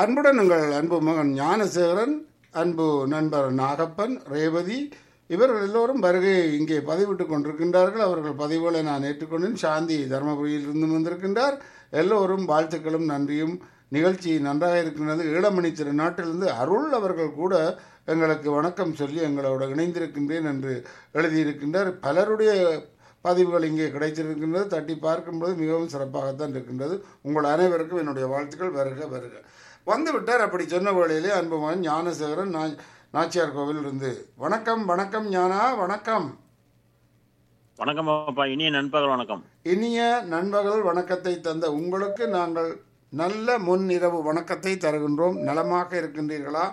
அன்புடன் உங்கள் அன்பு மகன் ஞானசேகரன் அன்பு நண்பர் நாகப்பன் ரேவதி இவர்கள் எல்லோரும் வருகை இங்கே பதிவிட்டுக் கொண்டிருக்கின்றார்கள் அவர்கள் பதிவுகளை நான் ஏற்றுக்கொண்டேன் சாந்தி தருமபுரியிலிருந்து வந்திருக்கின்றார் எல்லோரும் வாழ்த்துக்களும் நன்றியும் நிகழ்ச்சி நன்றாக இருக்கின்றது ஈழமணி திருநாட்டிலிருந்து அருள் அவர்கள் கூட எங்களுக்கு வணக்கம் சொல்லி எங்களோட இணைந்திருக்கின்றேன் என்று எழுதியிருக்கின்றார் பலருடைய பதிவுகள் இங்கே கிடைத்திருக்கின்றது தட்டி பார்க்கும்போது மிகவும் சிறப்பாகத்தான் இருக்கின்றது உங்கள் அனைவருக்கும் என்னுடைய வாழ்த்துக்கள் வருக வருக வந்து விட்டார் அப்படி சொன்ன வேளையிலே அன்பு மகன் ஞானசேகரன் நா- நாச்சியார் கோவில் இருந்து வணக்கம் வணக்கம் ஞானா வணக்கம் வணக்கம் அப்பா இனிய நண்பர்கள் வணக்கம் இனிய நண்பர்கள் வணக்கத்தை தந்த உங்களுக்கு நாங்கள் நல்ல முன் இரவு வணக்கத்தை தருகின்றோம் நலமாக இருக்கின்றீர்களா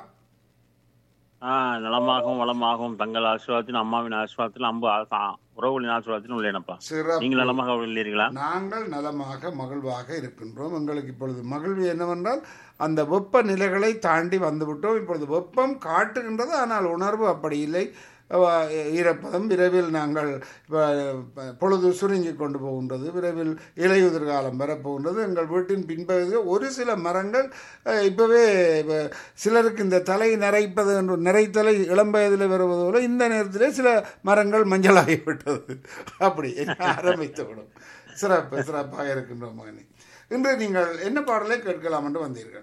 ஆ நலமாகவும் வளமாகவும் தங்கள் ஆசீர்வாதத்திலும் அம்மாவின் ஆசீர்வாதத்திலும் அம்பு ஆ- ஆ- உறவுகளின் ஆசீர்வாதத்திலும் உள்ளேனப்பா சிறப்பு நீங்கள் நலமாக உள்ளீர்களா நாங்கள் நலமாக மகிழ்வாக இருக்கின்றோம் எங்களுக்கு இப்பொழுது மகிழ்வு என்னவென்றால் அந்த வெப்ப நிலைகளை தாண்டி வந்துவிட்டோம் இப்பொழுது வெப்பம் காட்டுகின்றது ஆனால் உணர்வு அப்படி இல்லை அஹ் ஈரப்பதம் விரைவில் நாங்கள் அஹ், பொழுது சுருங்கி கொண்டு போகின்றது விரைவில் இலையுதிர் காலம் வரப்போகின்றது எங்கள் வீட்டின் பின்பகுதியில் ஒரு சில மரங்கள் அஹ், இப்பவே இப்ப சிலருக்கு இந்த தலை நரைப்பது என்று நிறைத்தலை இளம் வயதில் வருவது போல இந்த நேரத்திலே சில மரங்கள் மஞ்சளாகிவிட்டது அப்படி ஆரம்பித்து விடும் சிறப்பு சிறப்பாக இருக்கின்றோம் மகனே இன்று நீங்கள் என்ன பாடலை கேட்கலாம் என்று வந்தீர்கள்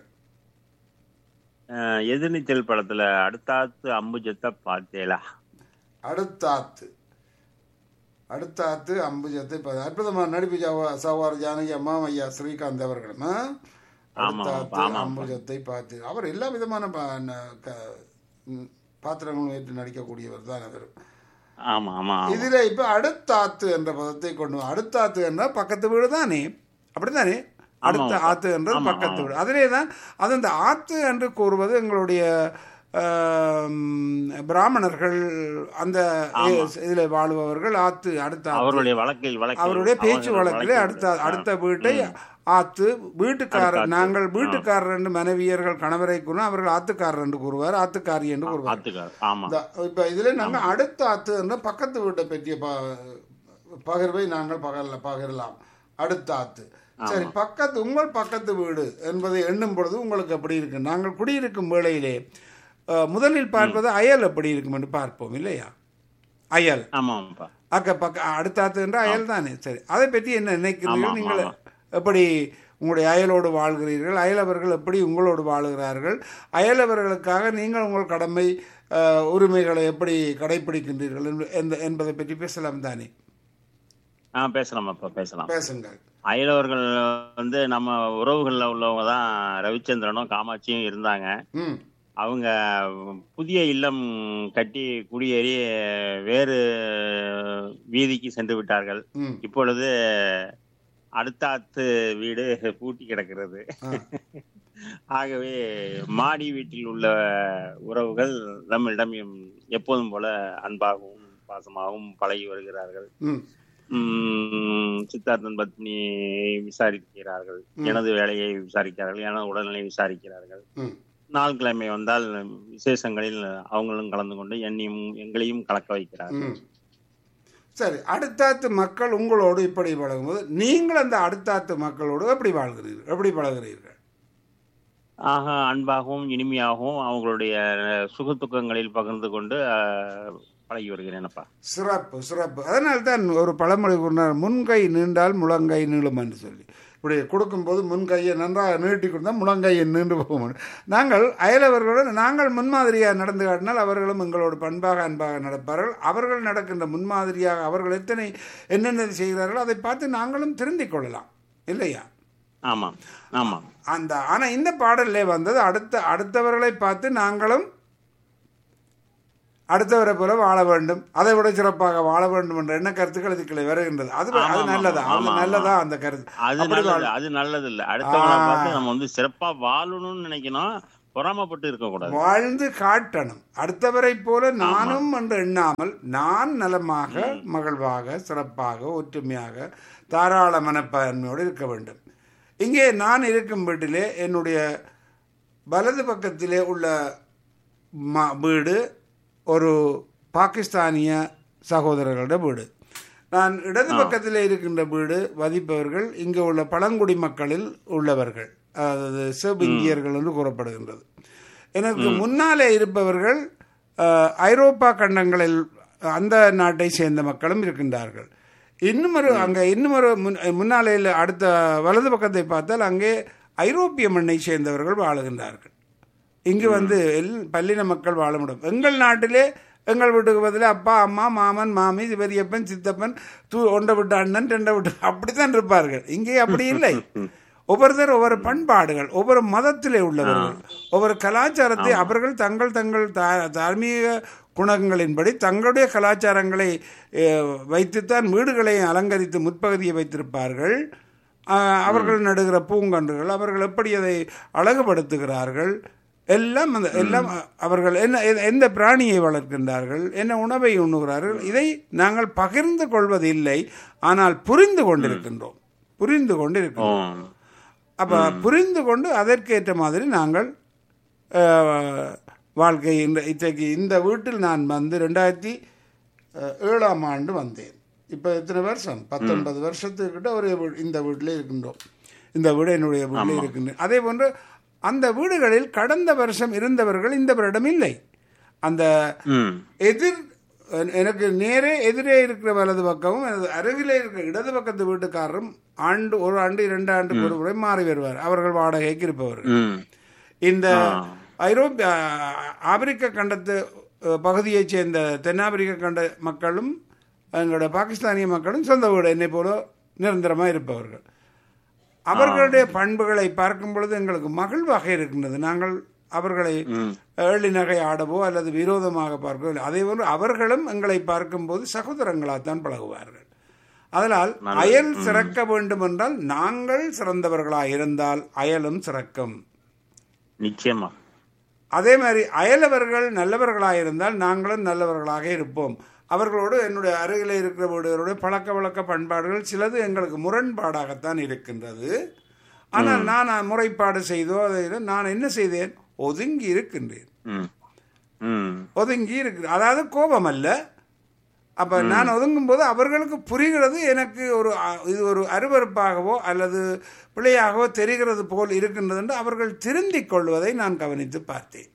அஹ், எதிர்நீச்சல் படத்துல அடுத்தாத்து அம்புஜத்தை பார்த்தேலா அடுத்தாத்து அடுத்தாத்து அம்புஜத்தை ப- அற்புதமான நடிப்பு ஜாவா- சவார் ஜானகி அம்மா ஐயா ஸ்ரீகாந்த் அவர்களும் ஆ? ஆமா, அடுத்தாத்து ஆமா. அம்புஜத்தை பார்த்து அவர் எல்லா விதமான பா- ந- க- ம், பாத்திரங்களும் ஏற்று நடிக்கக்கூடியவர் தான் அவர் ஆமா ஆமா ஆமா. இதுல இப்ப அடுத்தாத்து என்ற பதத்தை கொண்டு வா. அடுத்தாத்து என்றால் பக்கத்து வீடு தானே அப்படித்தானே அடுத்த ஆமா. ஆத்து என்றது ஆமா, பக்கத்து ஆமா. வீடு அதிலே தான் அது அந்த ஆத்து என்று கூறுவது எங்களுடைய ஆம், பிராமணர்கள் அந்த ஆமா. இதில் வாழுபவர்கள் ஆத்து அடுத்த ஆத்து. அவருடைய வழக்கில் வழக்கில் அவருடைய பேச்சு அவர்கள் வழக்கிலே வழக்கில், அடுத்த ஆ. அடுத்த வீட்டை ஆத்து வீட்டுக்காரர் அடுத்த ஆத்து. நாங்கள் வீட்டுக்காரர் என்று மனைவியர்கள் கணவரை கூறும் அவர்கள் ஆத்துக்காரர் என்று கூறுவார் ஆத்துக்காரி என்று கூறுவார் ஆத்துக்கார் ஆமா இந்த- இப்ப இதுல நாங்க அடுத்த ஆத்து என்ற பக்கத்து வீட்டை பற்றிய ப- பகிர்வை நாங்கள் பகரல பகிரலாம் அடுத்த ஆத்து சரி பக்கத்து உங்கள் பக்கத்து வீடு என்பதை எண்ணும் பொழுது உங்களுக்கு எப்படி இருக்கு நாங்கள் குடியிருக்கும் வேளையிலே அஹ், முதலில் பார்ப்பது அயல் எப்படி இருக்கும் என்று பார்ப்போம் இல்லையா அயல் ஆமாப்பா அக்க பக்க அடுத்த ஆத்து என்ற அயல் தானே சரி அதை பற்றி என்ன நினைக்கிறீர்கள் ஆமா, நீங்கள் ஆமா. எப்படி உங்களுடைய அயலோடு வாழ்கிறீர்கள் அயலவர்கள் எப்படி உங்களோடு வாழுகிறார்கள் அயலவர்களுக்காக நீங்கள் உங்கள் கடமை அஹ், உரிமைகளை எப்படி கடைபிடிக்கின்றீர்கள் என்ப- என்ப- என்பதை பற்றி பேசலாம் தானே ஆ பேசலாமாப்பா பேசலாம் பேசுங்கள் அயலவர்கள் வந்து நம்ம உறவுகள்ல உள்ளவங்க தான் ரவிச்சந்திரனும் காமாட்சியும் இருந்தாங்க ம் அவங்க புதிய இல்லம் கட்டி குடியேறி வேறு வீதிக்கு சென்று விட்டார்கள் ம் இப்பொழுது அடுத்தாத்து வீடு பூட்டி கிடக்கிறது ஆ. ஆகவே மாடி வீட்டில் உள்ள உறவுகள் நம்மிடம் எப்போதும் போல அன்பாகவும் பாசமாகவும் பழகி வருகிறார்கள் ம் உம் சித்தார்த்தன் பத்னி விசாரிக்கிறார்கள் எனது வேலையை விசாரிக்கிறார்கள் எனது உடல்நிலை விசாரிக்கிறார்கள் ம் நாள் கிழமை வந்தால் விசேஷங்களில் அவங்களும் கலந்து கொண்டு என்னையும் எங்களையும் கலக்க வைக்கிறார்கள் ம் சரி அடுத்தாத்து மக்கள் உங்களோடு இப்படி பழகும்போது நீங்கள் அந்த அடுத்தாத்து மக்களோடு எப்படி வாழ்கிறீர்கள் எப்படி பழகுறீர்கள் ஆக அன்பாகவும் இனிமையாகவும் அவங்களுடைய சுக துக்கங்களில் பகிர்ந்து கொண்டு அஹ், பழகி வருகிறேனப்பா சிறப்பு சிறப்பு அதனால தான் ஒரு பழமொழி கூறினார் முன்கை நீண்டால் முழங்கை நீளும் என்று சொல்லி இப்படி கொடுக்கும்போது முன்கையை நன்றாக நீட்டி கொடுத்தால் முழங்கையை நீண்டு போகும் நாங்கள் அயலவர்களோடு நாங்கள் முன்மாதிரியாக நடந்து காட்டினால் அவர்களும் எங்களோடு பண்பாக அன்பாக நடப்பார்கள் அவர்கள் நடக்கின்ற முன்மாதிரியாக அவர்கள் எத்தனை என்னென்ன செய்கிறார்களோ அதை பார்த்து நாங்களும் திருந்திக் கொள்ளலாம் இல்லையா ஆமாம் ஆமாம் அந்த ஆனால் இந்த பாடல்லே வந்தது அடுத்த அடுத்தவர்களை பார்த்து நாங்களும் அடுத்தவரை போல வாழ வேண்டும் அதை விட சிறப்பாக வாழ வேண்டும் என்ற எண்ண கருத்துக்கள் இதுக்குள்ளே வருகின்றது அது அது ஆமா, நல்லதா ஆமா, அது ஆமா, நல்லதா அந்த கருத்து அது அப்படி நல்லது வாழ- அது நல்லது இல்ல அடுத்தவங்களை ஆ. பார்த்து நம்ம வந்து சிறப்பா வாழணும்னு நினைக்கணும் பொறாமப்பட்டு இருக்கக்கூடாது வாழ்ந்து காட்டணும் அடுத்தவரை போல நானும் என்று எண்ணாமல் நான் நலமாக மகிழ்வாக சிறப்பாக ஒற்றுமையாக தாராள மனப்பான்மையோடு இருக்க வேண்டும் இங்கே நான் இருக்கும் வீட்டிலே என்னுடைய வலது பக்கத்திலே உள்ள ம வீடு ஒரு பாகிஸ்தானிய சகோதரர்களோட வீடு நான் இடது பக்கத்தில் இருக்கின்ற வீடு வதிப்பவர்கள் இங்கே உள்ள பழங்குடி மக்களில் உள்ளவர்கள் அதாவது செவ்இந்தியர்கள் என்று கூறப்படுகின்றது எனக்கு முன்னாலே இருப்பவர்கள் அஹ், ஐரோப்பா கண்டங்களில் அந்த நாட்டை சேர்ந்த மக்களும் இருக்கின்றார்கள் இன்னும் ஒரு அங்கே இன்னும் ஒரு முன் முன்னாலையில் அடுத்த வலது பக்கத்தை பார்த்தால் அங்கே ஐரோப்பிய மண்ணை சேர்ந்தவர்கள் வாழுகின்றார்கள் இங்கு வந்து எல் பல்லின மக்கள் வாழ முடியும் எங்கள் நாட்டிலே எங்கள் வீட்டுக்கு பதில் அப்பா அம்மா மாமன் மாமி பெரியப்பன் சித்தப்பன் தூ ஒன்றை விட்டு அண்ணன் ரெண்டை விட்டு அப்படித்தான் இருப்பார்கள் இங்கே அப்படி இல்லை ஒவ்வொருத்தர் ஒவ்வொரு பண்பாடுகள் ஒவ்வொரு மதத்திலே உள்ளவர்கள் ஒவ்வொரு கலாச்சாரத்தை அவர்கள் தங்கள் தங்கள் தா- தார்மீக குணங்களின்படி தங்களுடைய கலாச்சாரங்களை அஹ், வைத்துத்தான் வீடுகளை அலங்கரித்து முற்பகுதியை வைத்திருப்பார்கள் ஆஹ், அவர்கள் நடுகிற பூங்கன்றுகள் அவர்கள் எப்படி அதை அழகுபடுத்துகிறார்கள் எல்லாம் அந்த எல்லாம் அவர்கள் என்ன எ- எந்த பிராணியை வளர்க்கின்றார்கள் என்ன உணவை உண்ணுகிறார்கள் இதை நாங்கள் பகிர்ந்து கொள்வதில்லை ஆனால் புரிந்து கொண்டிருக்கின்றோம் புரிந்து கொண்டிருக்கின்றோம் ஓ அப்ப புரிந்து கொண்டு அதற்கேற்ற மாதிரி நாங்கள் அஹ், வாழ்க்கை இந்த இன்றைக்கு இந்த வீட்டில் நான் வந்து ரெண்டாயிரத்தி அஹ், ஏழாம் ஆண்டு வந்தேன் இப்போ எத்தனை வருஷம் பத்தொன்பது வருஷத்துக்கிட்ட ஒரு வீ- இந்த வீட்டில் இருக்கின்றோம் இந்த வீடு என்னுடைய வீட்டில் இருக்கின்றேன் அதே போன்று அந்த வீடுகளில் கடந்த வருஷம் இருந்தவர்கள் இந்த வருடம் இல்லை அந்த ம் எதிர் எ- எனக்கு நேரே எதிரே இருக்கிற வலது பக்கமும் எனது அருகிலே இருக்கிற இடது பக்கத்து வீட்டுக்காரரும் ஆண்டு ஒரு ஆண்டு இரண்டு ஆண்டுக்கு ஒரு முறை மாறி வருவார் அவர்கள் வாடகைக்கு இருப்பவர்கள் ம் இந்த ஐரோப்பிய ஆப்பிரிக்க கண்டத்து அஹ், பகுதியைச் சேர்ந்த தென்னாப்பிரிக்க கண்ட மக்களும் எங்களோட பாகிஸ்தானிய மக்களும் சொந்த வீடு என்னை போல நிரந்தரமாக இருப்பவர்கள் அவர்களுடைய பண்புகளை பார்க்கும் பொழுது எங்களுக்கு மகிழ்வாக இருக்கின்றது நாங்கள் அவர்களை ஏழி நகை ஆடவோ அல்லது விரோதமாக பார்க்கவோ இல்லை. அதே போன்று அவர்களும் எங்களை பார்க்கும்போது சகோதரங்களாகத்தான் பழகுவார்கள் அதனால் அயல் சிறக்க வேண்டும் என்றால் நாங்கள் சிறந்தவர்களாக இருந்தால் அயலும் சிறக்கும் நிச்சயமா அதே மாதிரி அயலவர்கள் நல்லவர்களாக இருந்தால் நாங்களும் நல்லவர்களாக இருப்போம் அவர்களோடு என்னுடைய அருகில் இருக்கிற வீடுகளோட பழக்க வழக்க பண்பாடுகள் சிலது எங்களுக்கு முரண்பாடாகத்தான் இருக்கின்றது ஆனால் நான் முறைப்பாடு செய்தோ அதை நான் என்ன செய்தேன் ஒதுங்கி இருக்கின்றேன் ம் ம் ஒதுங்கி இருக்கிறேன் அதாவது கோபம் அல்ல அப்ப நான் ஒதுங்கும் போது அவர்களுக்கு புரிகிறது எனக்கு ஒரு அ- இது ஒரு அருவருப்பாகவோ அல்லது பிழையாகவோ தெரிகிறது போல் இருக்கின்றது என்று அவர்கள் திருந்திக் கொள்வதை நான் கவனித்து பார்த்தேன்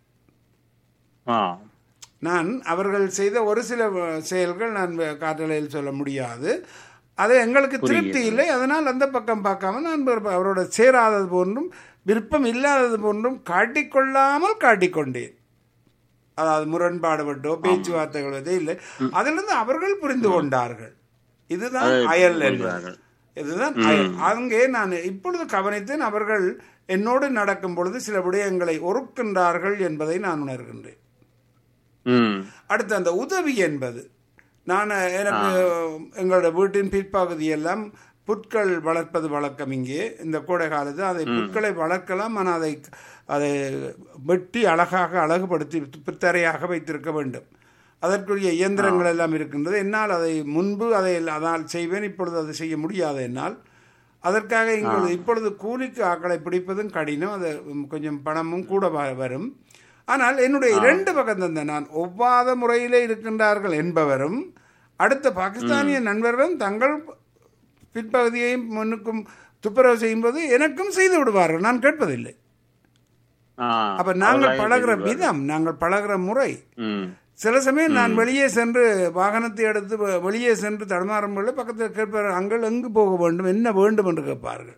ஆ நான் அவர்கள் செய்த ஒரு சில வ- செயல்கள் நான் வ- காற்றலையில் சொல்ல முடியாது அது எங்களுக்கு திருப்தி இல்லை அதனால் அந்த பக்கம் பார்க்காம நான் வேறு- அவரோட சேராதது போன்றும் விருப்பம் இல்லாதது போன்றும் காட்டிக்கொள்ளாமல் காட்டிக்கொண்டேன் அதாவது முரண்பாடுபட்டோ பேச்சுவார்த்தைகள் எதுவும் இல்லை அதிலிருந்து அவர்கள் புரிந்து கொண்டார்கள் இதுதான் அயல் என்பது இதுதான் அயல் அங்கே நான் இப்பொழுது கவனித்தேன் அவர்கள் என்னோடு நடக்கும் பொழுது சில விடயங்களை ஒறுக்கின்றார்கள் என்பதை நான் உணர்கின்றேன் ம் அடுத்து அந்த உதவி என்பது நான் எனக்கு எங்களோட வீட்டின் பிற்பகுதியெல்லாம் புற்கள் வளர்ப்பது வழக்கம் இங்கே இந்த கோடை காலத்தில் அதை புற்களை வளர்க்கலாம் ஆனால் அதை அதை வெட்டி அழகாக அழகுபடுத்தி பித்தரையாக வைத்திருக்க வேண்டும் அதற்குரிய இயந்திரங்கள் எல்லாம் இருக்கின்றது என்னால் அதை முன்பு அதை அதனால் செய்வேன் இப்பொழுது அதை செய்ய முடியாது என்னால் அதற்காக இங்கு இப்பொழுது கூலிக்கு ஆக்களை பிடிப்பதும் கடினம் அது கொஞ்சம் பணமும் கூட வ- வரும் ஆனால் என்னுடைய இரண்டு பக்கம் தந்த நான் ஒவ்வாத முறையிலே இருக்கின்றார்கள் என்பவரும் அடுத்த பாகிஸ்தானிய நண்பர்களும் தங்கள் பிற்பகுதியையும் முன்னுக்கும் துப்புரவு செய்யும்போது எனக்கும் செய்து விடுவார்கள் நான் கேட்பதில்லை ஆ அப்ப நாங்கள் அவர்களாக பழகுற செய்து விதம் நாங்கள் பழகுற முறை ம் சில சமயம் நான் வெளியே சென்று வாகனத்தை எடுத்து வெ- வெளியே சென்று தடுமாறும் பொழுது பக்கத்தில் கேட்பார்கள் அங்கள் எங்கு போக வேண்டும் என்ன வேண்டும் என்று கேட்பார்கள்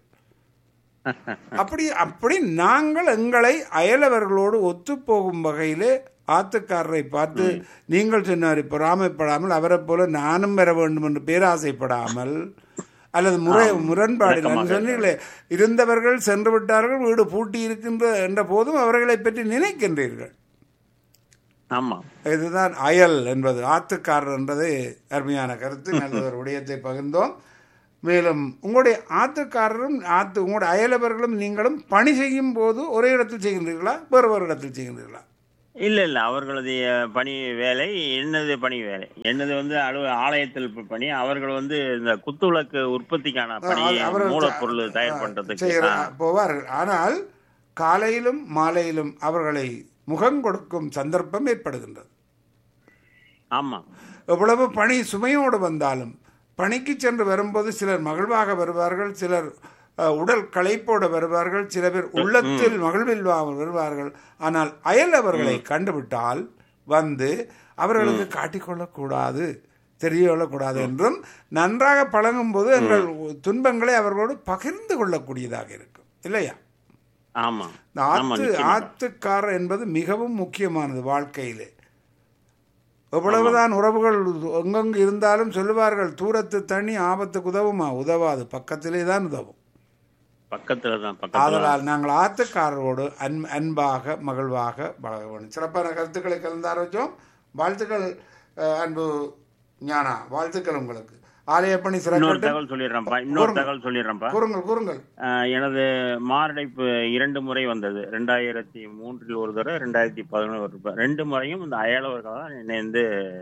அப்படி அப்படி நாங்கள் எங்களை அயலவர்களோடு ஒத்துப்போகும் வகையிலே ஆத்துக்காரரை பார்த்து நீங்கள் சொன்னார் பொறாமைப்படாமல் அவரை போல நானும் பெற வேண்டும் என்று பேராசைப்படாமல் அல்லது முறை முரண்பாடு இல்லை. நீங்க சொன்னீங்களே இருந்தவர்கள் சென்று விட்டார்கள் வீடு பூட்டி இருக்கின்ற என்ற போதும் அவர்களை பற்றி நினைக்கின்றீர்கள் ஆமா இதுதான் அயல் என்பது ஆத்துக்காரர் என்பது அருமையான கருத்து நல்ல ஒரு விடயத்தை பகிர்ந்தோம் மேலும் உங்களுடைய ஆத்துக்காரரும் ஆத்து உங்களுடைய அயலவர்களும் நீங்களும் பணி செய்யும் போது ஒரே இடத்தில் செய்கின்றீர்களா வேறு வேறு இடத்தில் செய்கின்றீர்களா இல்ல இல்ல அவர்களது பணி வேலை என்னது பணி வேலை என்னது வந்து அலுவ ஆலயத்தில் ப- பணி அவர்கள் வந்து இந்த குத்துவிளக்கு உற்பத்திக்கான பணி அது அவர்கள் மூலப்பொருள் தயார் பண்றதுக்கு செய்கிற ஆ. போவார்கள் ஆனால் காலையிலும் மாலையிலும் அவர்களை முகம் கொடுக்கும் சந்தர்ப்பம் ஏற்படுகின்றது ஆமா எவ்வளவு பணி சுமையோடு வந்தாலும் பணிக்கு சென்று வரும்போது சிலர் மகிழ்வாக வருவார்கள் சிலர் அஹ், உடல் களைப்போட வருவார்கள் சில பேர் உள்ளத்தில் மகிழ்வில் வா- வருவார்கள் ஆனால் அயலவர்களை கண்டுவிட்டால் வந்து அவர்களுக்கு காட்டிக்கொள்ளக்கூடாது தெரியக்கொள்ளக்கூடாது என்றும் நன்றாக பழகும்போது எங்கள் துன்பங்களை அவர்களோடு பகிர்ந்து கொள்ளக்கூடியதாக இருக்கும் இல்லையா ஆமா இந்த ஆமா ஆத்து நிச்சயமா ஆத்துக்காரர் என்பது மிகவும் முக்கியமானது வாழ்க்கையிலே எவ்வளவுதான் உறவுகள் எங்கெங்கு இருந்தாலும் சொல்லுவார்கள் தூரத்து தண்ணி ஆபத்துக்கு உதவுமா உதவாது பக்கத்திலே தான் உதவும் பக்கத்துல தான் பக்கத்துல ஆதலால் நாங்கள் ஆத்துக்காரரோடு அன் அன்பாக மகிழ்வாக பழக வேண்டும் சிறப்பான கருத்துக்களை கலந்து ஆரோக்கியம் வாழ்த்துக்கள் அஹ், அன்பு ஞானா வாழ்த்துக்கள் உங்களுக்கு ஆலய பணி இன்னொரு சிறக்கட்டும் தகவல் சொல்லிடுறேன்ப்பா இன்னொரு கூறுங்க. தகவல் சொல்லிடுறேன்ப்பா கூறுங்கள் கூறுங்கள் ஆஹ் எனது மாரடைப்பு இரண்டு முறை வந்தது ரெண்டாயிரத்தி மூன்றில் ஒரு தடவை ரெண்டாயிரத்தி பதினொன்று ஒரு தடவை. ரெண்டு முறையும் இந்த அயலவர்கள் தான் என்னை வந்து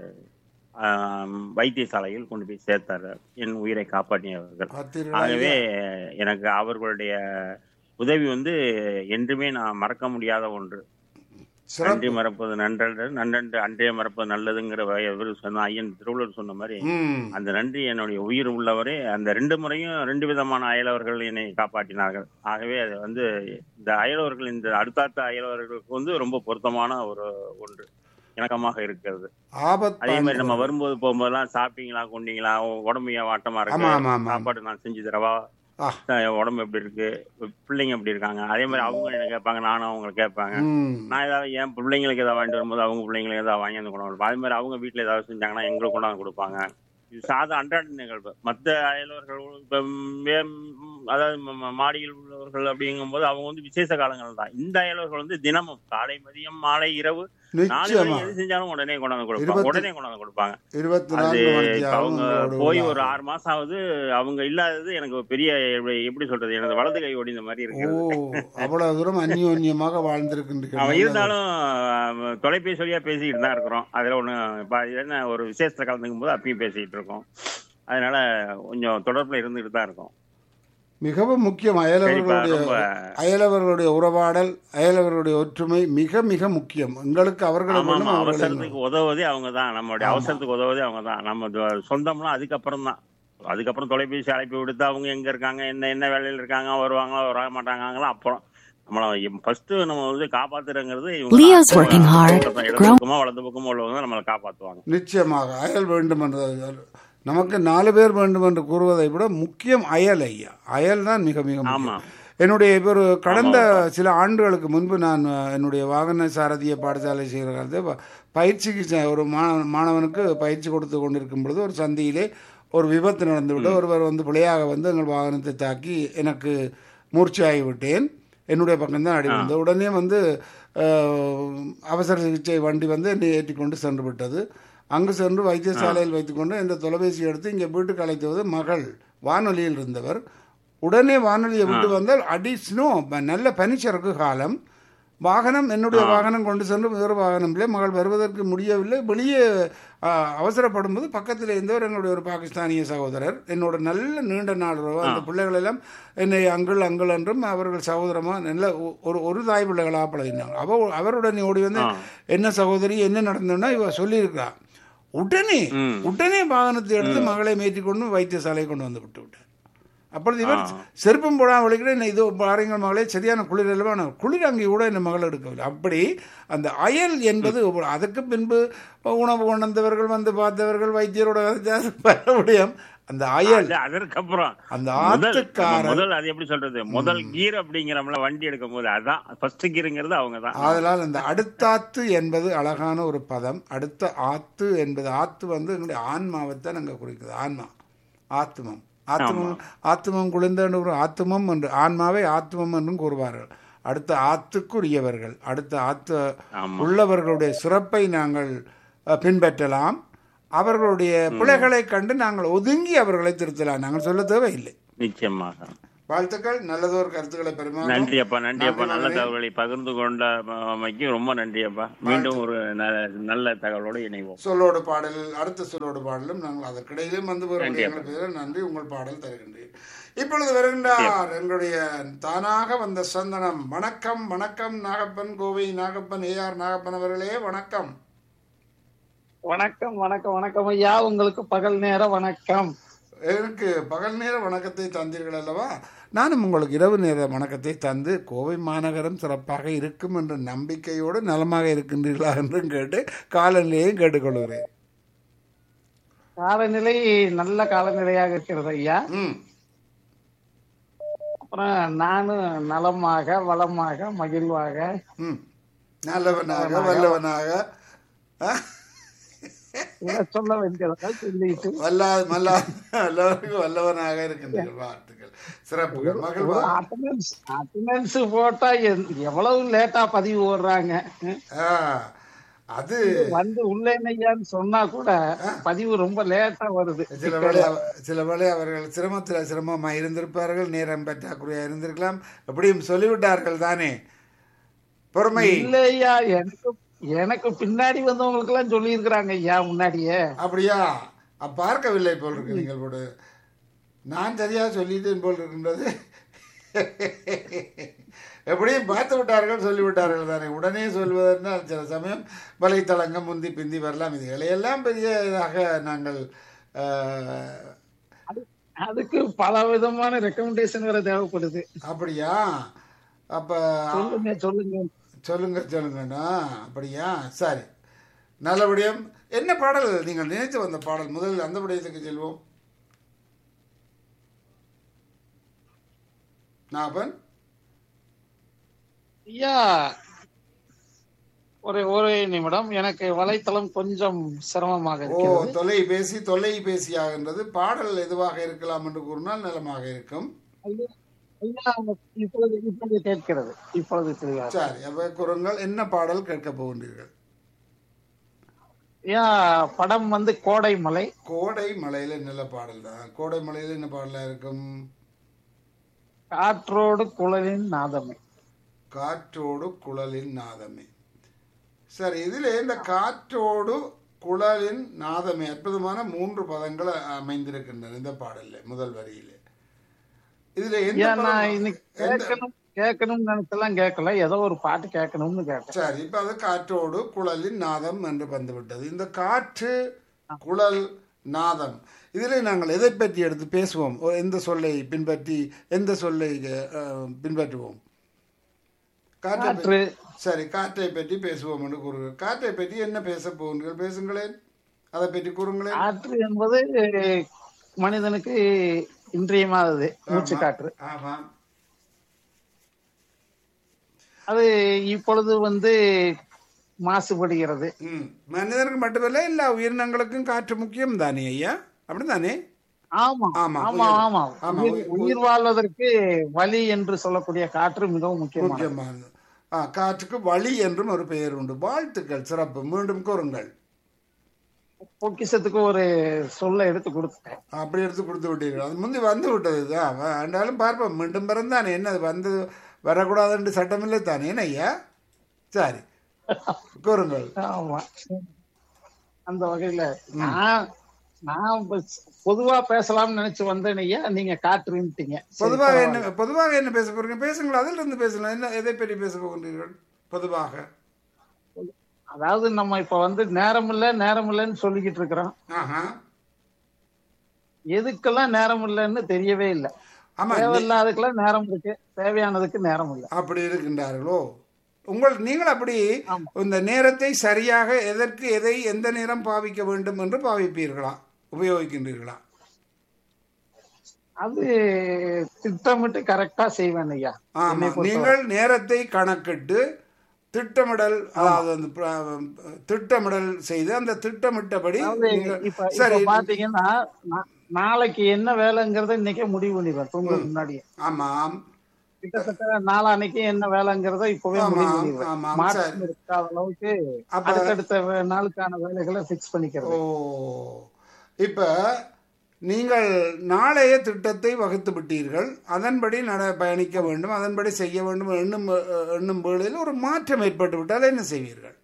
ஆஹ், வைத்தியசாலையில் கொண்டு போய் சேர்த்தாரு என் உயிரை காப்பாற்றியவர்கள் பார்த்தீர்களா ஆகவே எனக்கு அவர்களுடைய உதவி வந்து என்றுமே நான் மறக்க முடியாத ஒன்று சிறப்பு நன்றி மறப்பது நன்றன்று நன்றன்று அன்றே மறப்பது நல்லதுங்கிற வகை இவர் சொன்ன ஐயன் திருவள்ளுவர் சொன்ன மாதிரி ம் அந்த நன்றி என்னுடைய உயிர் உள்ளவரே அந்த ரெண்டு முறையும் ரெண்டு விதமான அயலவர்கள் என்னை காப்பாற்றினார்கள் ஆகவே அது வந்து இந்த அயலவர்கள் இந்த அடுத்தாத்த அயலவர்களுக்கு வந்து ரொம்ப பொருத்தமான ஒரு ஒன்று இணக்கமாக இருக்கிறது ஆபத்து அதே மாதிரி நம்ம வரும்போது போகும்போதெல்லாம் சாப்பிட்டீங்களா கொண்டீங்களா உடம்பு ஏன் வாட்டமா ஆமா இருக்கு ஆமா ஆமா சாப்பாடு நான் செஞ்சு தரவா ஆ. அஹ் உடம்பு எப்படி இருக்கு பிள்ளைங்க எப்படி இருக்காங்க அதே மாதிரி அவங்க என்ன கேட்பாங்க நானும் அவங்களை கேட்பாங்க ம் நான் ஏதாவது என் பிள்ளைங்களுக்கு ஏதாவது வாங்கிட்டு வரும்போது அவங்க பிள்ளைங்களுக்கு ஏதாவது வாங்கி வந்து கொண்டு வருவாங்க அதே மாதிரி அவங்க வீட்டில் ஏதாவது செஞ்சாங்கன்னா எங்களுக்கு கொண்டாந்து கொடுப்பாங்க இது சாதா அன்றாட நிகழ்வு மற்ற அயலவர்கள் இப்போ மே- அதாவது ம- ம- மாடியில் உள்ளவர்கள் அப்படிங்கும்போது அவங்க வந்து விசேஷ காலங்கள் தான் இந்த அயலவர்கள் வந்து தினமும் காலை மதியம் மாலை இரவு நாலு நிச்சயமா வேளை எது செஞ்சாலும் உடனே கொண்டாந்து கொடுப்பாங்க இருபத்தி- உடனே கொண்டாந்து கொடுப்பாங்க இருபத்தி அது நான்கு மணி இப்ப நேரம் அவங்க உங்களோடு போய் ஒரு உள்ளார்கள். ஆறு மாசம் ஆகுது அவங்க இல்லாதது எனக்கு ஒரு பெரிய எப்படி- எப்படி சொல்றது எனது வலது கை ஒடிந்த மாதிரி ஓ இருக்கு அவ்வளவு தூரம் அந்யோன்யமாக வாழ்ந்திருக்கின்றீர்கள் அவன் நல்லது. இருந்தாலும் அஹ், தொலைபேசி வழியா பேசிக்கிட்டு தான் இருக்கிறோம் அதுல ஒண்ணு இப்ப இது என்ன ஒரு விசேஷத்துல கலந்துக்கும் போது அப்பயும் பேசிக்கிட்டு இருக்கோம் அதனால கொஞ்சம் தொடர்புல இருந்துட்டு தான் இருக்கோம் மிகவும் முக்கியம் சரிப்பா அயலவர்களுடைய ரொம்ப அயலவர்களுடைய உறவாடல் அயலவர்களுடைய ஒற்றுமை மிக மிக முக்கியம் எங்களுக்கு அவர்களை ஆமா வேணும் ஆமா அவர்களை அவசரத்துக்கு உதவுவதே அவங்க தான் நம்மளுடைய ஆமா. அவசரத்துக்கு உதவுவதே அவங்க தான் நம்ம தொ- சொந்தம்லாம் அதுக்கப்புறம் தான் அதுக்கப்புறம் தொலைபேசி அழைப்பு விடுத்து அவங்க எங்க இருக்காங்க என்ன என்ன வேலையில இருக்காங்க வருவாங்களா வர மாட்டாங்களா அப்புறம் நம்மள ஃபர்ஸ்ட் நம்ம வந்து காப்பாத்துறங்கிறது இவங்க Leo's தான். working hard. இடது Grow- பக்கமா வலது பக்கமா உள்ளவங்க தான் நம்மளை காப்பாத்துவாங்க நிச்சயமாக அயல் வேண்டும் என்று நமக்கு நாலு பேர் வேண்டும் என்று கூறுவதை விட முக்கியம் அயல் ஐயா அயல் தான் மிக மிக ஆமா முக்கியம் என்னுடைய இப்போ ஒரு கடந்த சில ஆண்டுகளுக்கு முன்பு நான் அஹ், என்னுடைய வாகன சாரதிய பாடசாலை செய்கிற காலத்தில் ப- பயிற்சிக்கு செ- ஒரு மாணவன் மாணவனுக்கு பயிற்சி கொடுத்து கொண்டிருக்கும் பொழுது ஒரு சந்தியிலே ஒரு விபத்து நடந்துவிட்டு ஒருவர் வந்து பிழையாக வந்து எங்கள் வாகனத்தை தாக்கி எனக்கு மூர்ச்சையாகி விட்டேன் என்னுடைய பக்கம்தான் அடி வந்தது உடனே வந்து அஹ், அவசர சிகிச்சை வண்டி வந்து என்னை ஏற்றி கொண்டு சென்று விட்டது அங்கு சென்று வைத்தியசாலையில் வைத்துக்கொண்டு இந்த தொலைபேசி எடுத்து இங்கே வீட்டுக்கு அழைத்து வந்து மகள் வானொலியில் இருந்தவர் உடனே வானொலியை விட்டு வந்தால் அடி ஸ்னோ ப- நல்ல பனிச்சரக்கு காலம் வாகனம் என்னுடைய வாகனம் கொண்டு சென்று வேறு வாகனமில்லை மகள் வருவதற்கு முடியவில்லை வெளியே ஆ, அவசரப்படும் போது பக்கத்தில் இருந்தவர் எங்களுடைய ஒரு பாகிஸ்தானிய சகோதரர் என்னோட நல்ல நீண்ட நாள் உறவு அந்த பிள்ளைகள் எல்லாம் என்னை அங்குள் அங்குள் என்றும் அவர்கள் சகோதரமா நல்ல ஒ- ஒரு ஒரு தாய் பிள்ளைகளாக பழகினாங்க அவ அவருடனே ஓடி வந்து ஆ. என்ன சகோதரி என்ன நடந்ததுன்னா இவ சொல்லியிருக்கா உடனே ம். உடனே வாகனத்தை எடுத்து மகளை மேய்த்தி கொண்டு வைத்தியசாலை கொண்டு வந்து விட்டு விட்டார் அப்பொழுது இவர் செருப்பும் போடாமல் விளைக்கிற என்ன இதோ பாருங்கள் மகளே சரியான குளிர் அல்லவா குளிர் அங்கே கூட என் மகள் எடுக்கவில்லை அப்படி அந்த அயல் என்பது ஒரு- அதற்கு பின்பு உணவு கொண்டவர்கள் வந்து பார்த்தவர்கள் வைத்தியரோட மறுபடியும் அந்த அயல் அது அதற்கப்புறம் அந்த முதல் ஆத்துக்காரர் முதல் அது எப்படி சொல்றது முதல் கீர் அப்படிங்கிறோம்ல வண்டி எடுக்கும் போது அதான் ஃபர்ஸ்ட் கீருங்கிறது அவங்க தான் ஆதலால் அந்த அடுத்தாத்து என்பது அழகான ஒரு பதம் அடுத்த ஆத்து என்பது ஆத்து வந்து எங்களுடைய ஆன்மாவைத்தான் அங்கே குறிக்குது ஆன்மா ஆத்மம் ஆத்மம் ஆத்மம் குளிர்ந்த ஒரு ஆத்மம் என்று ஆன்மாவை ஆத்மம் என்றும் கூறுவார்கள் அடுத்த ஆத்துக்குரியவர்கள் அடுத்த ஆத்து ஆமா உள்ளவர்களுடைய சிறப்பை நாங்கள் அஹ், பின்பற்றலாம் அவர்களுடைய பிழைகளை கண்டு நாங்கள் ஒதுங்கி அவர்களை திருத்தலாம் நாங்கள் சொல்ல தேவையில்லை நிச்சயமாக வாழ்த்துக்கள் நல்லதொரு கருத்துக்களை பெருமாள் நன்றி அப்பா நன்றி அப்பா நல்ல நன்றி. தகவலை பகிர்ந்து கொண்ட அமைக்கு ரொம்ப நன்றி அப்பா மீண்டும் ஒரு ந- நல்ல தகவலோடு இணைவோம் சொல்லோடு பாடல் அடுத்த சொல்லோடு பாடலும் நாங்கள் அதற்கிடையிலும் வந்து நன்றி வருவது எங்களுக்கு பேர் நன்றி உங்கள் பாடல் தருகின்றேன் இப்பொழுது வருகின்றார் எங்களுடைய தானாக வந்த சந்தனம் வணக்கம் வணக்கம் நாகப்பன் கோவை நாகப்பன் ஏஆர் நாகப்பன் அவர்களே வணக்கம் வணக்கம் வணக்கம் வணக்கம் ஐயா உங்களுக்கு பகல் நேர வணக்கம் எனக்கு பகல் நேர வணக்கத்தை தந்தீர்கள் அல்லவா நானும் உங்களுக்கு இரவு நேர வணக்கத்தை தந்து கோவை மாநகரம் சிறப்பாக இருக்கும் என்ற நம்பிக்கையோடு நலமாக இருக்கின்றீர்களா என்றும் கேட்டு காலநிலையையும் கேட்டுக்கொள்கிறேன் காலநிலை நல்ல காலநிலையாக இருக்கிறது ஐயா ம் அப்புறம் நானும் நலமாக வளமாக மகிழ்வாக ம் நல்லவனாக வல்லவனாக ஆ? இதை சொல்ல வேண்டியதாக சொல்லிட்டு வல்லா மல்லா வல்லவனுக்கு வல்லவனாக இருக்கின்றீர்கள் வாழ்த்துக்கள் சிறப்புகள் மகிழ்வா அட்டனன்ஸ் அட்டனன்ஸ் போட்டா எந்- எவ்வளவு லேட்டா பதிவு போடுறாங்க ஆ, அது வந்து உள்ளேனையான்னு சொன்னா கூட பதிவு ரொம்ப லேட்டா வருது சில வேளை அவ- சில வேளை அவர்கள் சிரமத்தில் சிரமமாக இருந்திருப்பார்கள் நேரம் பற்றாக்குறையாக இருந்திருக்கலாம் எப்படியும் சொல்லிவிட்டார்கள் தானே பொறுமை இல்லையா எனக்கு எனக்கு பின்னாடி வந்தவங்களுக்கு எல்லாம் சொல்லி இருக்கிறாங்க ஐயா முன்னாடியே அப்படியா அப்ப பார்க்கவில்லை போல் இருக்கு நீங்கள் போடு நான் சரியாக சொல்லிட்டேன் போல் இருக்கின்றது எப்படியும் பார்த்து விட்டார்கள் சொல்லிவிட்டார்கள் தானே உடனே சொல்வதென்றால் சில சமயம் வலைத்தளங்கம் முந்தி பிந்தி வரலாம் இதுகளையெல்லாம் பெரிய இதாக நாங்கள் ஆஹ், அதுக்கு பல விதமான ரெக்கமெண்டேஷன் வேற தேவைப்படுது அப்படியா அப்ப சொல்லுங்க சொல்லுங்க சொல்லுங்க சொல்லுங்கண்ணா அப்படியா சரி நல்லபடியும் என்ன பாடல் நீங்கள் நினைத்து வந்த பாடல் முதலில் அந்த விடயத்துக்கு செல்வோம் நாபன் ஐயா ஒரு ஒரு நிமிடம் எனக்கு வலைத்தளம் கொஞ்சம் சிரமமாக ஓ இருக்கிறது தொலைபேசி தொலைபேசியாகின்றது பாடல் எதுவாக இருக்கலாம் என்று கூறினால் நலமாக இருக்கும் ஐயா, ஐயா, இப்பொழுது இப்பொழுது கேட்கிறது இப்பொழுது தெளிவாக சரி அப்ப கூறுங்கள் என்ன பாடல் கேட்க போகின்றீர்கள் ஐயா படம் வந்து கோடை மலை கோடை மலையில நல்ல பாடல் தான் கோடை மலையில என்ன பாடலா இருக்கும் காற்றோடு குழலின் நாதமே காற்றோடு குழலின் நாதமே சரி இதில் இந்த காற்றோடு குழலின் நாதமே அற்புதமான மூன்று பதங்கள் அமைந்திருக்கின்றன இந்த பாடல்ல முதல் வரியில இதுல எந்த ஐயா பதம்? நான் இன்னைக்கு எந்த- கேட்கணும் கேட்கணும்னு நினைச்செல்லாம் கேட்கல ஏதோ ஒரு பாட்டு கேட்கணும்னு கேட்டேன் சரி இப்ப அது காற்றோடு குழலின் நாதம் என்று வந்துவிட்டது இந்த காற்று குழல் நாதம் இதில் நாங்கள் எதை பற்றி எடுத்து பேசுவோம் ஓ, எந்த சொல்லை பின்பற்றி எந்த சொல்லை அஹ், பின்பற்றுவோம் காற்றை பற்றி- காற்று சரி காற்றை பற்றி பேசுவோம் என்று கூறுங்கள் காற்றை பற்றி என்ன பேச போகிறீர்கள் பேசுங்களேன் அதை பற்றி கூறுங்களேன் காற்று என்பது மனிதனுக்கு இன்றியமானது மூச்சு காற்று ஆமாம் அது இப்பொழுது வந்து மாசுபடுகிறது ம் மனிதனுக்கு மட்டுமல்ல எல்லா உயிரினங்களுக்கும் காற்று முக்கியம் தானே ஐயா அப்படிதானே ஆமா ஆமா, ஆமா உயிர். ஆமா ஆமா, உயிர் உயிர். உயிர் வாழ்வதற்கு வலி என்று சொல்லக்கூடிய காற்று மிகவும் முக்கியமானது முக்கியமானது ஆ காற்றுக்கு வழி என்றும் ஒரு பெயர் உண்டு வாழ்த்துக்கள் சிறப்பு மீண்டும் கூறுங்கள் பொக்கிஷத்துக்கு ஒரு சொல்ல எடுத்து கொடுத்துட்டேன் அப்படி எடுத்து கொடுத்து விட்டீர்கள் அது முந்தி வந்து விட்டது தான் ஆண்டாலும் பார்ப்போம் மீண்டும் பிறந்தானே என்ன அது வந்து வரக்கூடாதுன்னு சட்டமில்லை தானே என்ன ஐயா சரி கூறுங்கள் ஆமா அந்த வகையில நான் நான் பஸ்- பொதுவா பேசலாம்னு நினைச்சு வந்தேன் ஐயா நீங்க காற்றுன்ட்டீங்க சரி, பொதுவாக பரவாயில்ல. என்ன பொதுவாக என்ன பேச போறீங்க பேசுங்களா அதில் இருந்து பேசலாம் என்ன எதை பற்றி பேச போகின்றீர்கள் பொதுவாக அதாவது நம்ம இப்ப வந்து நேரம் இல்ல நேரம் இல்லைன்னு சொல்லிக்கிட்டு இருக்கிறோம் ஆஹா எதுக்கெல்லாம் நேரம் இல்லைன்னு தெரியவே இல்லை ஆமா நீ- தேவையில்லாததுக்கெல்லாம் நேரம் இருக்கு தேவையானதுக்கு நேரம் இல்லை அப்படி இருக்கின்றார்களோ உங்கள் நீங்கள் அப்படி ஆமா. இந்த நேரத்தை சரியாக எதற்கு எதை எந்த நேரம் பாவிக்க வேண்டும் என்று பாவிப்பீர்களா உபயோகிக்கின்றீர்களா அது திட்டமிட்டு கரெக்டா செய்வேன் ஐயா ஆமா என்னை பொறுத்தவரை. நீங்கள் நேரத்தை கணக்கிட்டு திட்டமிடல் அதாவது அந்த ப- திட்டமிடல் செய்து அந்த திட்டமிட்டபடி அதாவது நீங்கள் இப்ப சரி இப்ப பாத்தீங்கன்னா நா- நாளைக்கு என்ன வேலைங்கிறத இன்னைக்கே முடிவு பண்ணிடுவேன் தூங்குறதுக்கு முன்னாடி ஆமாம் கிட்டத்தட்ட நாளான்னைக்கு என்ன வேலைங்கிறத இப்பவே ஆமா, முடிவு ஆமா, பண்ணிடுவேன் சரி. மாற்றம் இருக்காத அளவுக்கு அப்ப அடுத்தடுத்த வே- நாளுக்கான வேலைகளை பிக்ஸ் ஓ பண்ணிக்கிறது இப்ப நீங்கள் நாளைய திட்டத்தை வகுத்து விட்டீர்கள் அதன்படி நட பயணிக்க வேண்டும் அதன்படி செய்ய வேண்டும் எண்ணும் அஹ், எண்ணும் வேளையில் ஒரு மாற்றம் ஏற்பட்டு விட்டால் என்ன செய்வீர்கள்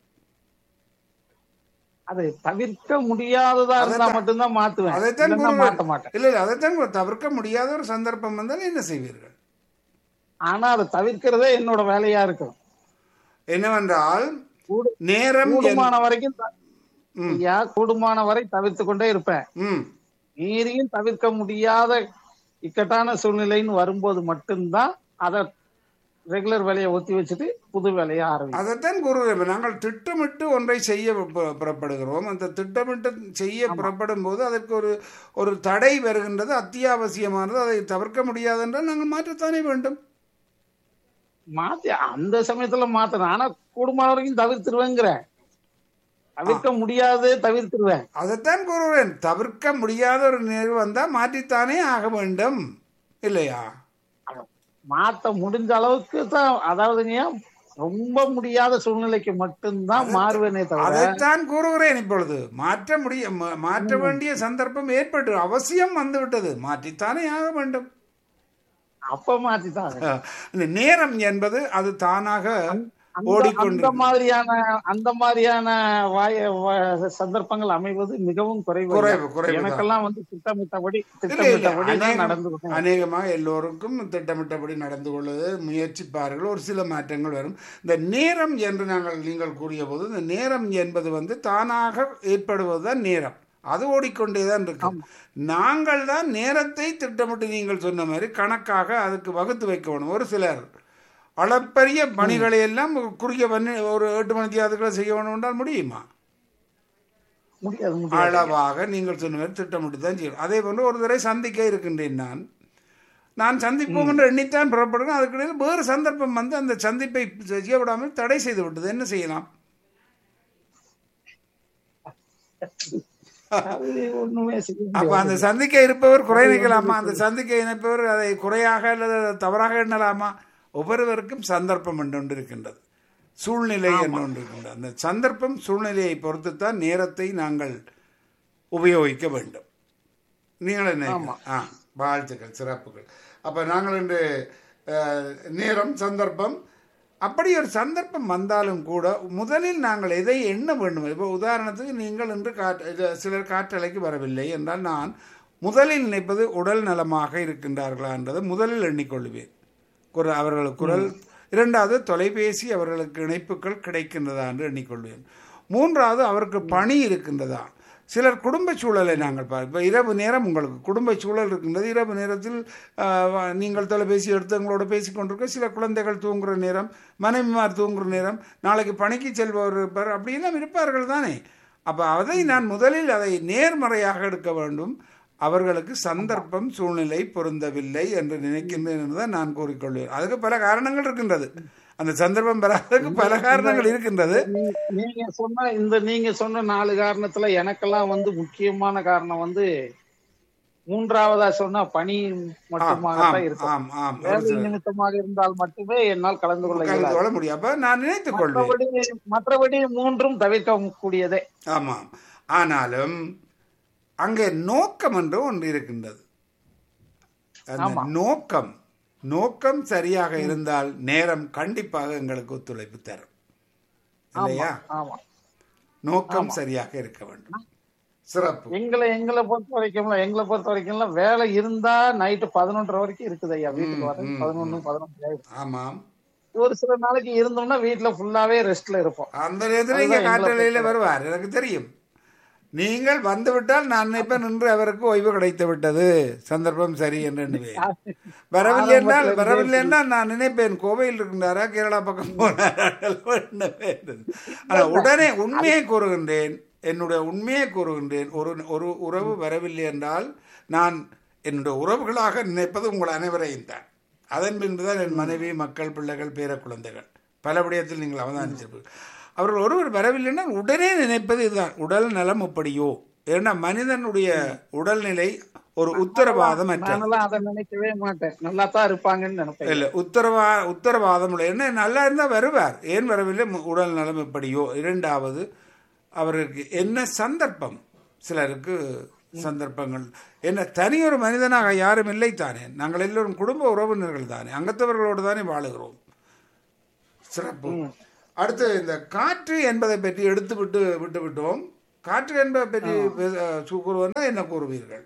அது தவிர்க்க முடியாததா இருந்தா அதைத்தான் மட்டும்தான் மாத்துவேன் அதைத்தான் இல்லைன்னா கூறுவேன். மாட்ட மாட்டேன் இல்லை இல்லை அதைத்தான் தவிர்க்க முடியாத ஒரு சந்தர்ப்பம் வந்தால் என்ன செய்வீர்கள் ஆனா அதை தவிர்க்கிறதே என்னோட வேலையா இருக்கும் என்னவென்றால் கூடு- நேரம் என்- கூடுமான வரைக்கும் த- ம். ஐயா கூடுமான வரை தவிர்த்து கொண்டே இருப்பேன் ம் மீறியும் தவிர்க்க முடியாத இக்கட்டான சூழ்நிலைன்னு வரும்போது மட்டும்தான் அதை ரெகுலர் வேலையை ஒத்தி வச்சுட்டு புது வேலையை ஆரம்பிக்கும் அதைத்தான் கூறுகிறேன் நாங்கள் திட்டமிட்டு ஒன்றை செய்ய பு- புறப்படுகிறோம் அந்த திட்டமிட்டு செய்ய புறப்படும் போது அதற்கு ஒரு ஒரு தடை வருகின்றது அத்தியாவசியமானது அதை தவிர்க்க முடியாது என்றால் நாங்கள் மாற்றத்தானே வேண்டும் மாத்தி அந்த சமயத்துல மாத்தணும் ஆனா கூடுமான வரைக்கும் தவிர்த்துருவேங்கிறேன் தவிர்க்க முடியாது தவிர்த்துருவேன் அதைத்தான் கூறுகிறேன் தவிர்க்க முடியாத ஒரு நிகழ்வு வந்தால் மாற்றித்தானே ஆக வேண்டும் இல்லையா மாத்த முடிஞ்ச அளவுக்கு தான் அதாவதுங்க ரொம்ப முடியாத சூழ்நிலைக்கு மட்டும்தான் மாறுவேனே தவிர அதைத்தான் கூறுகிறேன் இப்பொழுது மாற்ற முடிய ம- மாற்ற வேண்டிய சந்தர்ப்பம் ஏற்பட்டு அவசியம் வந்து விட்டது மாற்றித்தானே ஆக வேண்டும் அப்ப மாத்திதான் அஹ், இந்த நேரம் என்பது அது தானாக அந்த- ஓடிக்கொண்டு அந்த மாதிரியான அந்த மாதிரியான வாய வ- சந்தர்ப்பங்கள் அமைவது மிகவும் குறைவு குறைவு, குறைவு தான். எனக்கெல்லாம் வந்து திட்டமிட்டபடி இல்லை, இல்லை. திட்டமிட்டபடி தான் அநேகம்- நடந்து கொண்டேன். அநேகமாக எல்லோருக்கும் திட்டமிட்டபடி நடந்து கொள்வது முயற்சிப்பார்கள் ஒரு சில மாற்றங்கள் வரும் இந்த நேரம் என்று நாங்கள் நீங்கள் கூறிய போது இந்த நேரம் என்பது வந்து தானாக ஏற்படுவதுதான் நேரம் அது ஓடிக்கொண்டே தான் இருக்கு நாங்கள் தான் நேரத்தை திட்டமிட்டு நீங்கள் சொன்ன மாதிரி கணக்காக அதுக்கு வகுத்து வைக்க வேணும் ஒரு சிலர் அளப்பரிய பணிகளை எல்லாம் குறுகிய பண்ணி ஒரு எட்டு மணிக்கு அதுக்குள்ள செய்ய வேணும் என்றால் முடியுமா முடியாது முடியாது அளவாக நீங்கள் சொன்ன மாதிரி திட்டமிட்டு தான் செய்யணும் அதே போன்று ஒரு தடவை சந்திக்க இருக்கின்றேன் நான் நான் சந்திப்போம் என்று எண்ணித்தான் புறப்படுகிறேன் அதுக்கிடையில் வேறு சந்தர்ப்பம் வந்து அந்த சந்திப்பை செய்ய விடாமல் தடை செய்து விட்டது என்ன செய்யலாம் அது ஒண்ணுமே செய்ய அப்ப முடியாது. அந்த சந்திக்க இருப்பவர் குறை நிற்கலாமா அந்த சந்திக்க இணைப்பவர் அதை குறையாக அல்லது அதை தவறாக எண்ணலாமா ஒவ்வொருவருக்கும் சந்தர்ப்பம் என்று ஒன்று இருக்கின்றது சூழ்நிலை என்று ஒன்று இருக்கின்றது அந்த சந்தர்ப்பம் சூழ்நிலையை பொறுத்து தான் நேரத்தை நாங்கள் உபயோகிக்க வேண்டும் நீங்கள் என்ன ஆ வாழ்த்துக்கள் சிறப்புகள் அப்போ நாங்கள் இன்று அஹ், நேரம் சந்தர்ப்பம் அப்படி ஒரு சந்தர்ப்பம் வந்தாலும் கூட முதலில் நாங்கள் எதை எண்ண வேண்டும் இப்போ உதாரணத்துக்கு நீங்கள் இன்று காற்று இது சிலர் காற்றலைக்கு வரவில்லை என்றால் நான் முதலில் நினைப்பது உடல் நலமாக இருக்கின்றார்களா என்றதை முதலில் எண்ணிக்கொள்வேன் குர அவர்களுக்கு குரல் இரண்டாவது தொலைபேசி அவர்களுக்கு இணைப்புகள் கிடைக்கின்றதா என்று எண்ணிக்கொள்வேன் மூன்றாவது அவருக்கு பணி இருக்கின்றதா சிலர் குடும்ப சூழலை நாங்கள் பார் இப்போ இரவு நேரம் உங்களுக்கு குடும்ப சூழல் இருக்கின்றது இரவு நேரத்தில் ஆஹ், வ- நீங்கள் தொலைபேசி எடுத்து எங்களோட பேசி கொண்டிருக்க சில குழந்தைகள் தூங்குற நேரம் மனைவிமார் தூங்குற நேரம் நாளைக்கு பணிக்கு செல்பவர் இருப்பார் அப்படியெல்லாம் இருப்பார்கள் தானே அப்போ அதை நான் முதலில் அதை நேர்மறையாக எடுக்க வேண்டும் அவர்களுக்கு சந்தர்ப்பம் சூழ்நிலை பொருந்தவில்லை என்று நினைக்கின்றேன் என்றுதான் நான் கூறிக்கொள்வேன் அதுக்கு பல காரணங்கள் இருக்கின்றது அந்த சந்தர்ப்பம் பெறாததுக்கு பல காரணங்கள் இருக்கின்றது நீ- நீங்க சொன்ன இந்த நீங்க சொன்ன நாலு காரணத்துல எனக்கெல்லாம் வந்து முக்கியமான காரணம் வந்து மூன்றாவதா சொன்னா பணி ஆம், மட்டுமாகத்தான் ஆம், இருக்கும் ஆம், ஆம். ஒரு வேலை சில- நிமித்தமாக இருந்தால் மட்டுமே என்னால் கலந்து கொள்ள கலந்து இயலாது கொள்ள முடியும் அப்ப நான் நினைத்துக் கொள்வேன் மற்றபடி மற்றபடி மூன்றும் தவிர்க்க கூடியதே ஆமாம் ஆனாலும் அங்கே நோக்கம் என்று ஒன்று இருக்கின்றது அந்த ஆமா. நோக்கம் நோக்கம் சரியாக இருந்தால் நேரம் கண்டிப்பாக எங்களுக்கு ஒத்துழைப்பு தரும் இல்லையா ஆமா நோக்கம் சரியாக இருக்க வேண்டும் சிறப்பு எங்களை எங்களை பொறுத்த வரைக்கும் எங்களை பொறுத்த வரைக்கும் வேலை இருந்தா நைட்டு பதினொன்றரை வரைக்கும் இருக்குது ஐயா வீட்டுக்கு வர ம், பதினொன்னு பதினொன்று ஆயிடும். ஆமாம் ஒரு சில நாளைக்கு இருந்தோம்னா வீட்டுல ஃபுல்லாவே ரெஸ்ட்ல இருப்போம் அந்த நேரத்தில் நீங்க அதுதான் எங்களை காற்றலையில வருவார் எனக்கு தெரியும் நீங்கள் வந்துவிட்டால் நான் நினைப்பேன் நின்று அவருக்கு ஓய்வு கிடைத்து விட்டது சந்தர்ப்பம் சரி என்று எண்ணுவேன் வரவில்லை என்றால் ஆரம்பத்துல வரவில்லை என்றால் நான் நினைப்பேன் கோவையில் இருக்கின்றாரா கேரளா பக்கம் போனாரா எண்ணுவேன் ஆனால் உடனே உண்மையை கூறுகின்றேன் என்னுடைய உண்மையை கூறுகின்றேன் ஒரு ஒரு உறவு வரவில்லை என்றால் நான் என்னுடைய உறவுகளாக நினைப்பது உங்கள் அனைவரையும் தான் அதன் பின்புதான் என் மனைவி மக்கள் பிள்ளைகள் பேர குழந்தைகள் பல விடயத்தில் நீங்கள் அவதானிச்சிருப்பீர்கள் அவர்கள் ஒருவர் வரவில்லைன்னா உடனே நினைப்பது இதுதான் உடல் நலம் எப்படியோ ஏன்னா மனிதனுடைய உடல்நிலை ஒரு உத்தரவாதம் அற்ற நானெல்லாம் அதை நினைக்கவே மாட்டேன் நல்லா தான் இருப்பாங்கன்னு நினைப்பேன் இல்ல உத்தரவா உத்தரவாதம் இல்லை என்ன நல்லா இருந்தா வருவார் ஏன் வரவில்லை மு- உடல் நலம் எப்படியோ இரண்டாவது அவருக்கு என்ன சந்தர்ப்பம் சிலருக்கு சந்தர்ப்பங்கள் என்ன தனியொரு மனிதனாக யாரும் இல்லை தானே நாங்கள் எல்லோரும் குடும்ப உறவினர்கள் தானே அங்கத்தவர்களோடு தானே வாழுகிறோம் சிறப்பு அடுத்து இந்த காற்று என்பதை பற்றி எடுத்து விட்டு விட்டு விட்டோம் காற்று என்பதை பற்றி பேச- சு- கூறுவதுன்னா என்ன கூறுவீர்கள்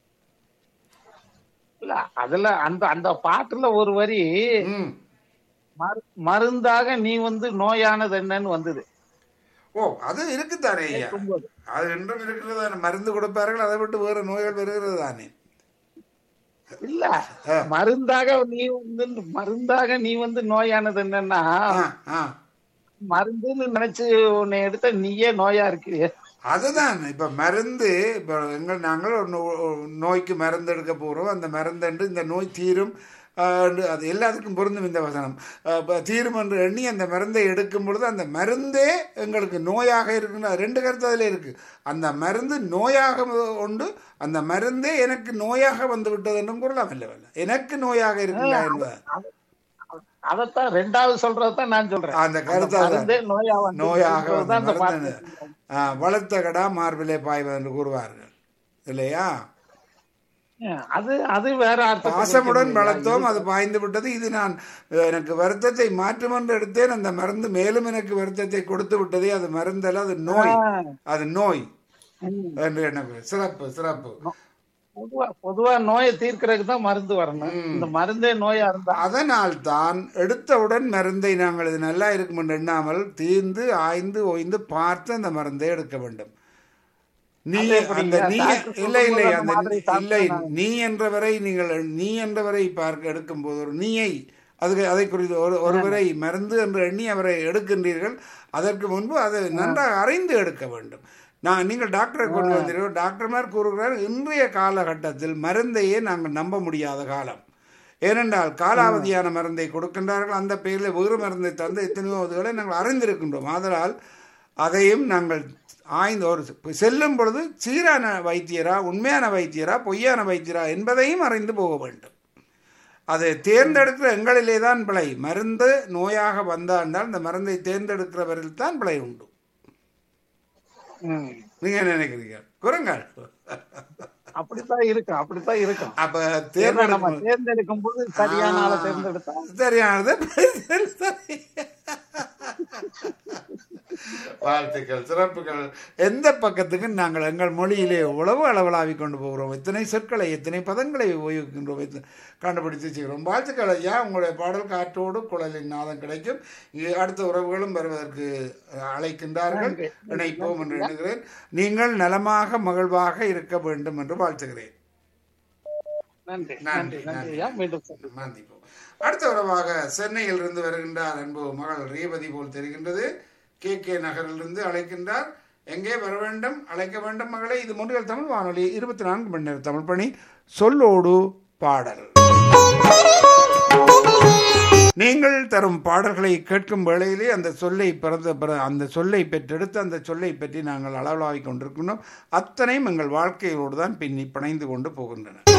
இல்ல அதுல அந்த அந்த பாட்டுல ஒரு வரி ம் மரு- மருந்தாக நீ வந்து நோயானது என்னன்னு வந்தது ஓ அது இருக்குத்தானே ஐயா கேட்கும்போது. அது என்றும் இருக்கிறது தானே மருந்து கொடுப்பார்கள் அதை விட்டு வேறு நோய்கள் வருகிறது தானே இல்ல மருந்தாக நீ வந்து மருந்தாக நீ வந்து நோயானது என்னன்னா ஆ, ஆ. மருந்துன்னு நினைச்சு உன்னை எடுத்த நீயே நோயா இருக்கிறிய அதுதான் இப்ப மருந்து இப்ப எங்கள் நாங்கள் ஒரு நோ- ஒரு நோய்க்கு மருந்து எடுக்க போறோம் அந்த மருந்தன்று இந்த நோய் தீரும் ஆஹ், என்று அது எல்லாத்துக்கும் பொருந்தும் இந்த வசனம் ஆஹ், இப்ப தீரும் என்று எண்ணி அந்த மருந்தை எடுக்கும் பொழுது அந்த மருந்தே எங்களுக்கு நோயாக இருக்குன்னு ரெண்டு கருத்து அதில் இருக்கு அந்த மருந்து நோயாக உண்டு அந்த மருந்தே எனக்கு நோயாக வந்து விட்டது என்றும் கூறலாம் இல்லவல்ல எனக்கு நோயாக இருக்கின்றா என்பது அதத்தான் ரெண்டாவது சொல்றதுதான் நான் சொல்றேன் அந்த கருத்து அதான். மருந்தே நோயா வந்து நோயாக வந்து அந்த மருந்து பாட்டு ஆ, வளர்த்த கடா மார்பிலே பாய்வது என்று கூறுவார்கள் இல்லையா அது அது வேற அர்த்தத்தை பாசமுடன் குறிக்கிறது. வளர்த்தோம் அது பாய்ந்து விட்டது இது நான் அஹ், எனக்கு வருத்தத்தை மாற்றும் என்று எடுத்தேன் அந்த மருந்து மேலும் எனக்கு வருத்தத்தை கொடுத்து விட்டதே அது மருந்தல்ல அது நோய் ஆ, அது நோய் ம். என்று எனக்கு சிறப்பு சிறப்பு பொதுவா பொதுவா நோயை தீர்க்கறதுக்கு தான் மருந்து வரணும் இந்த மருந்தே நோயா இருந்தா அதனால் தான் எடுத்தவுடன் மருந்தை நாங்கள் இது நல்லா இருக்கும் என்று எண்ணாமல் தீர்ந்து ஆய்ந்து ஓய்ந்து பார்த்து அந்த மருந்தை எடுக்க வேண்டும் நீ அது எப்படிங்க? அந்த நீ டாக்டர் இல்லை இல்லை சொல்லும்போது அந்த அந்த மாதிரி இல்லை சாப்பிட்டா நீ என்றவரை நீங்கள் நீ என்றவரை பார்க்க எடுக்கும்போது ஒரு நீயை அதுக்கு அதை குறித்து ஒரு ஒருவரை மருந்து என்று எண்ணி அவரை எடுக்கின்றீர்கள் அதற்கு முன்பு அதை நன்றாக அறிந்து எடுக்க வேண்டும் நான் நீங்கள் டாக்டரை கொண்டு வந்தீர்கள் டாக்டர்மார் கூறுகிறார் இன்றைய காலகட்டத்தில் மருந்தையே நாங்கள் நம்ப முடியாத காலம் ஏனென்றால் காலாவதியான மருந்தை கொடுக்கின்றார்கள் அந்த பெயரில் வேறு மருந்தை தந்து எத்தனையோ இதுகளை நாங்கள் அறிந்திருக்கின்றோம் ஆதலால் அதையும் நாங்கள் ஆய்ந்து ஒரு செல்லும் பொழுது சீரான வைத்தியரா உண்மையான வைத்தியரா பொய்யான வைத்தியரா என்பதையும் அறிந்து போக வேண்டும் அதை தேர்ந்தெடுக்கிற எங்களிலே தான் பிழை மருந்து நோயாக வந்தாண்டால் இந்த மருந்தை தேர்ந்தெடுக்கிறவரில் தான் பிழை உண்டு ம். நீங்க என்ன நினைக்கிறீங்க குறுங்கள் அப்படித்தான் இருக்கும் அப்படித்தான் இருக்கும் அப்ப ஏன்னா நம்ம தேர்ந்தெடுக்கும் தேர்ந்தெடுக்கும் போது சரியான ஆளை தேர்ந்தெடுத்தா சரியானது சரி. வாழ்த்துக்கள் சிறப்புகள் எந்த பக்கத்துக்கு நாங்கள் எங்கள் மொழியிலே உழவு அளவலாவி கொண்டு போகிறோம் எத்தனை சொற்களை எத்தனை பதங்களை உபயோகிக்கின்றோம் எத்த- கண்டுபிடித்து செய்கிறோம் வாழ்த்துக்கள் ஐயா உங்களுடைய பாடல் காற்றோடு குழலின் நாதம் கிடைக்கும் இ- அடுத்த உறவுகளும் வருவதற்கு அழைக்கின்றார்கள் நன்றி. இணைப்போம் என்று எண்ணுகிறேன் நீங்கள் நலமாக மகிழ்வாக இருக்க வேண்டும் என்று வாழ்த்துகிறேன் நன்றி நன்றி, நன்றி நன்றி நன்றி. ஐயா மீண்டும் சந்திப்போம். மன்னிப்போம் அடுத்த உறவாக சென்னையில் இருந்து வருகின்றார் அன்பு மகள் ரேவதி போல் தெரிகின்றது கே கே நகரிலிருந்து அழைக்கின்றார் எங்கே வர வேண்டும் அழைக்க வேண்டும் மகளே இது முன்றியல் தமிழ் வானொலி இருபத்தி நான்கு மணி நேர தமிழ் பணி சொல்லோடு பாடல் நீங்கள் தரும் பாடல்களை கேட்கும் வேளையிலே அந்த சொல்லை பிறந்த பிற- அந்த சொல்லை பெற்றெடுத்து அந்த சொல்லை பற்றி நாங்கள் அளவலாவிக் கொண்டிருக்கின்றோம் அத்தனையும் எங்கள் வாழ்க்கையோடு தான் பின்னி பிணைந்து கொண்டு போகின்றன